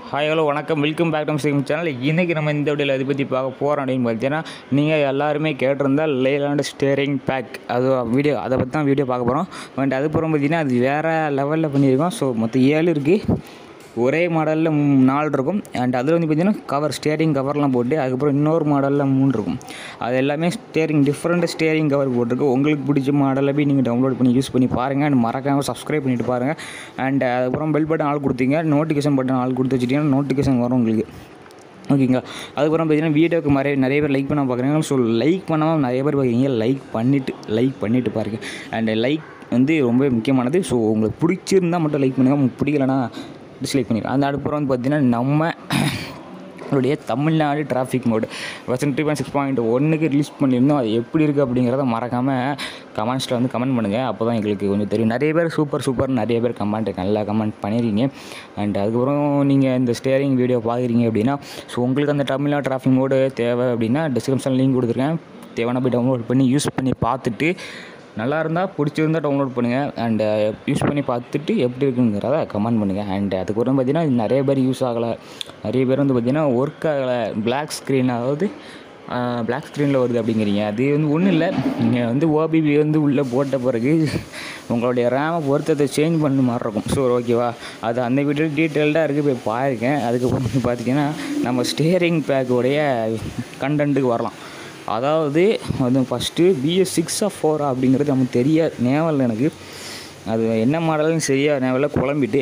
hi hello வணக்கம் welcome back to stream channel இன்றைக்கி நம்ம இந்த வீடியோவில் எதை பற்றி பார்க்க போகிறோம் அப்படின்னு பார்த்தீங்கன்னா நீங்கள் எல்லாருமே கேட்டிருந்தா லேலாண்டு ஸ்டேரிங் பேக் அது வீடியோ அதை பற்றி தான் வீடியோ பார்க்க போகிறோம் அண்ட் அதுக்கப்புறம் பார்த்தீங்கன்னா அது வேறு லெவலில் பண்ணியிருக்கோம் ஸோ மொத்தம் ஏழு இருக்குது ஒரே மாடலில் நாலு இருக்கும் அண்ட் அதில் வந்து பார்த்தீங்கன்னா கவர் ஸ்டேரிங் கவர்லாம் போட்டு அதுக்கப்புறம் இன்னொரு மாடலில் மூணு இருக்கும் அது எல்லாமே ஸ்டேரிங் டிஃப்ரெண்ட் ஸ்டேரிங் கவர் போட்டிருக்கு உங்களுக்கு பிடிச்ச மாடலில் போய் நீங்கள் டவுன்லோட் பண்ணி யூஸ் பண்ணி பாருங்கள் அண்ட் மறக்காமல் சப்ஸ்கிரைப் பண்ணிட்டு பாருங்கள் அண்ட் அதுக்கப்புறம் பெல் பட்டன் ஆள் கொடுத்தீங்க நோட்டிஃபிகேஷன் பட்டன் ஆள் கொடுத்து வச்சுட்டீங்கன்னா நோட்டிஃபிகேஷன் வரும் உங்களுக்கு ஓகேங்களா அதுக்கப்புறம் பார்த்தீங்கன்னா வீடியோக்கு நிறைய நிறைய பேர் லைக் பண்ண பார்க்குறீங்க ஸோ லைக் பண்ணாமல் நிறைய பேர் பார்க்குறீங்க லைக் பண்ணிவிட்டு லைக் பண்ணிவிட்டு பாருங்கள் அண்ட் லைக் வந்து ரொம்ப முக்கியமானது ஸோ உங்களுக்கு பிடிச்சிருந்தால் மட்டும் லைக் பண்ணுங்கள் உங்களுக்கு பிடிக்கலனா டிஸ்லைக் பண்ணிடுங்க அந்த அடுப்புறம் வந்து பார்த்தீங்கன்னா நம்ம நம்மளுடைய Tamil Nadu traffic mod version three point six point ஒன்றுக்கு ரிலீஸ் பண்ணியிருந்தோம் அது எப்படி இருக்குது அப்படிங்கிறத மறக்காமல் கமெண்ட்ஸில் வந்து கமெண்ட் பண்ணுங்கள் அப்போ தான் எங்களுக்கு கொஞ்சம் தெரியும் நிறைய பேர் சூப்பர் சூப்பர் நிறைய பேர் கமெண்ட் நல்லா கமெண்ட் பண்ணிடுறீங்க அண்ட் அதுக்கப்புறம் நீங்கள் இந்த ஸ்டேரிங் வீடியோ பார்க்குறீங்க அப்படின்னா ஸோ உங்களுக்கு அந்த தமிழ்நாடு டிராஃபிக் மோடு தேவை அப்படின்னா டிஸ்கிரிப்ஷன் லிங்க் கொடுத்துருக்கேன் தேவையான போய் டவுன்லோட் பண்ணி யூஸ் பண்ணி பார்த்துட்டு நல்லா இருந்தால் பிடிச்சிருந்தால் டவுன்லோட் பண்ணுங்கள் அண்ட் யூஸ் பண்ணி பார்த்துட்டு எப்படி இருக்குங்கிறத கமெண்ட் பண்ணுங்கள் அண்ட் அதுக்கப்புறம் பார்த்தீங்கன்னா இது நிறைய பேர் யூஸ் ஆகலை நிறைய பேர் வந்து பார்த்திங்கன்னா ஒர்க் ஆகலை பிளாக் ஸ்க்ரீன் அதாவது பிளாக் ஸ்க்ரீனில் வருது அப்படிங்கிறீங்க அது வந்து ஒன்றும் இல்லை நீங்கள் வந்து ஓபிபி வந்து உள்ளே போட்ட பிறகு உங்களுடைய ரேமை பொறுத்ததை சேஞ்ச் பண்ண மாதிரி இருக்கும் ஸோ ஓகேவா அது அந்த வீடியோ டீட்டெயில்டாக இருக்குது போய் பாருங்க அதுக்கப்புறம் வந்து பார்த்தீங்கன்னா நம்ம ஸ்டேரிங் பேக்கோடைய கண்டென்ட்டுக்கு வரலாம் அதாவது அது ஃபஸ்ட்டு பிஎஸ் சிக்ஸா ஃபோரா அப்படிங்கிறது நமக்கு தெரியாது நேவல் எனக்கு அது என்ன மாடல்னு சரியாக நேவலில் குழம்பிட்டு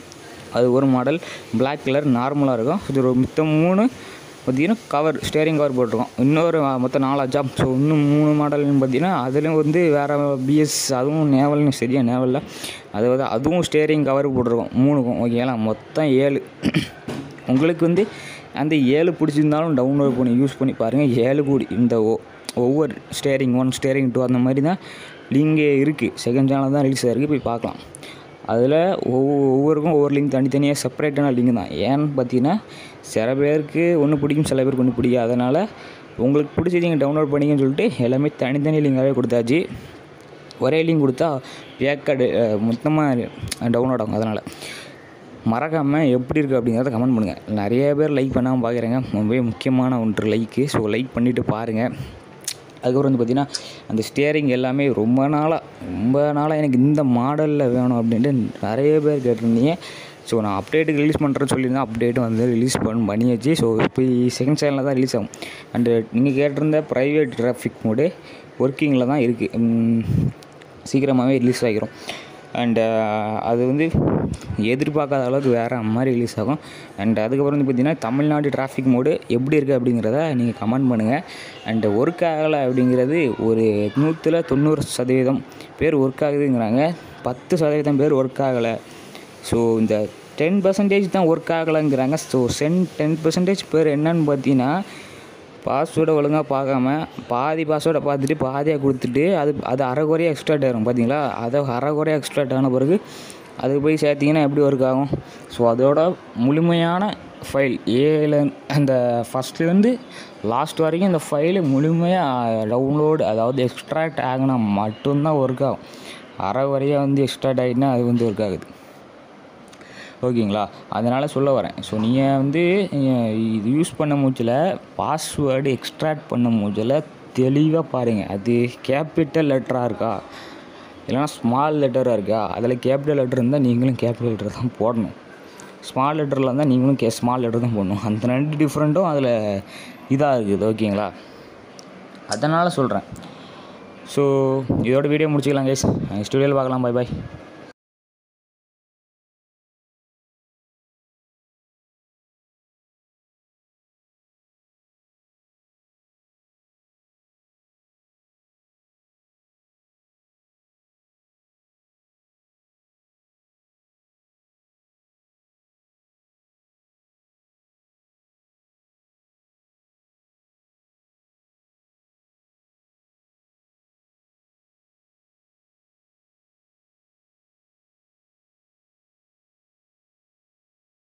அது ஒரு மாடல் பிளாக் கலர் நார்மலாக இருக்கும் இது ஒரு மித்தம் மூணு பார்த்தீங்கன்னா கவர் ஸ்டேரிங் கவர் போட்டிருக்கோம் இன்னொரு மொத்தம் நாலாச்சா ஸோ இன்னும் மூணு மாடல்னு பார்த்தீங்கன்னா அதுலேயும் வந்து வேறு பிஎஸ் அதுவும் நேவல்னு சரியாக நேவலில் அது வந்து அதுவும் ஸ்டேரிங் கவர் போட்டிருக்கோம் மூணுக்கும் ஓகேங்களா மொத்தம் ஏழு உங்களுக்கு வந்து அந்த ஏழு பிடிச்சிருந்தாலும் டவுன்லோட் பண்ணி யூஸ் பண்ணி பாருங்கள் ஏழு கூடி இந்த ஒ ஒவ்வொரு ஸ்டேரிங் ஒன் ஸ்டேரிங் டூ அந்த மாதிரி தான் லிங்கே இருக்குது செகண்ட் சேனல் தான் ரிலீஸ் ஆகிருக்கு போய் பார்க்கலாம் அதில் ஒவ்வொரு ஒவ்வொருக்கும் ஒவ்வொரு லிங்க் தனித்தனியாக செப்பரேட்டான லிங்க் தான் ஏன்னு பார்த்தீங்கன்னா சில பேருக்கு ஒன்று பிடிக்கும் சில பேருக்கு ஒன்று பிடிக்கும் அதனால் உங்களுக்கு பிடிச்சது நீங்கள் டவுன்லோட் பண்ணிங்கன்னு சொல்லிட்டு எல்லாமே தனித்தனி லிங்காகவே கொடுத்தாச்சு ஒரே லிங்க் கொடுத்தா பேக்கடு மொத்தமாக டவுன்லோட் ஆகும் அதனால் மறக்காமல் எப்படி இருக்குது அப்படிங்கிறத கமெண்ட் பண்ணுங்கள் நிறைய பேர் லைக் பண்ணாமல் பார்க்குறேங்க ரொம்ப முக்கியமான ஒன்று லைக்கு ஸோ லைக் பண்ணிவிட்டு பாருங்கள் அதுக்கப்புறம் வந்து பார்த்திங்கன்னா அந்த ஸ்டியரிங் எல்லாமே ரொம்ப நாளாக ரொம்ப நாளாக எனக்கு இந்த மாடலில் வேணும் அப்படின்ட்டு நிறைய பேர் கேட்டிருந்தீங்க ஸோ நான் அப்டேட்டுக்கு ரிலீஸ் பண்ணுறேன்னு சொல்லியிருந்தேன் அப்டேட்டும் வந்து ரிலீஸ் பண்ண பண்ணியாச்சு ஸோ இப்போ செகண்ட் சேனலில் தான் ரிலீஸ் ஆகும் அண்டு நீங்கள் கேட்டிருந்த ப்ரைவேட் டிராஃபிக் மோடு ஒர்க்கிங்கில் தான் இருக்குது சீக்கிரமாகவே ரிலீஸ் ஆகிரும் அண்டு அது வந்து எதிர்பார்க்காத அளவுக்கு வேறு மாதிரி ரிலீஸ் ஆகும் அண்ட் அதுக்கப்புறம் வந்து பார்த்திங்கன்னா தமிழ்நாடு டிராஃபிக் மோடு எப்படி இருக்குது அப்படிங்கிறத நீங்கள் கமெண்ட் பண்ணுங்கள் அண்டு ஒர்க் ஆகலை அப்படிங்கிறது ஒரு நூற்றில் தொண்ணூறு சதவீதம் பேர் ஒர்க் ஆகுதுங்கிறாங்க பத்து சதவீதம் பேர் ஒர்க் ஆகலை ஸோ இந்த டென் பர்சன்டேஜ் தான் ஒர்க் ஆகலைங்கிறாங்க ஸோ சென் டென் பர்சன்டேஜ் பேர் என்னன்னு பார்த்தீங்கன்னா பாஸ்வேர்டை ஒழுங்காக பார்க்காம பாதி பாஸ்வேர்டை பார்த்துட்டு பாதியாக கொடுத்துட்டு அது அது அரைக்குறையாக எக்ஸ்ட்ராட் ஆகிரும் பார்த்தீங்களா அதை அரைக்குறையாக எக்ஸ்ட்ராட் ஆன பிறகு அது போய் சேர்த்திங்கன்னா எப்படி ஒர்க் ஆகும் ஸோ அதோட முழுமையான ஃபைல் ஏல அந்த ஃபஸ்ட்லேருந்து லாஸ்ட் வரைக்கும் இந்த ஃபைலு முழுமையாக டவுன்லோடு அதாவது எக்ஸ்ட்ராக்ட் ஆகினா மட்டும்தான் ஒர்க் ஆகும் அரை வரையாக வந்து எக்ஸ்ட்ராக்ட் ஆகிட்டுனா அது வந்து ஒர்க் ஆகுது ஓகேங்களா அதனால் சொல்ல வரேன் ஸோ நீங்கள் வந்து இது யூஸ் பண்ண மூச்சில் பாஸ்வேர்டு எக்ஸ்ட்ராக்ட் பண்ண மூச்சில் தெளிவாக பாருங்கள் அது கேபிட்டல் லெட்டராக இருக்கா இல்லைனா ஸ்மால் லெட்டராக இருக்கா அதில் கேபிட்டல் லெட்டர் இருந்தால் நீங்களும் கேபிட்டல் லெட்டர் தான் போடணும் ஸ்மால் லெட்டரில் இருந்தால் நீங்களும் கே ஸ்மால் லெட்டர் தான் போடணும் அந்த ரெண்டு டிஃப்ரெண்ட்டும் அதில் இதாக இருக்குது ஓகேங்களா அதனால் சொல்கிறேன் ஸோ இதோட வீடியோ முடிச்சுக்கலாம் கைஸ் ஸ்டுடியோவில் பார்க்கலாம் பை பாய்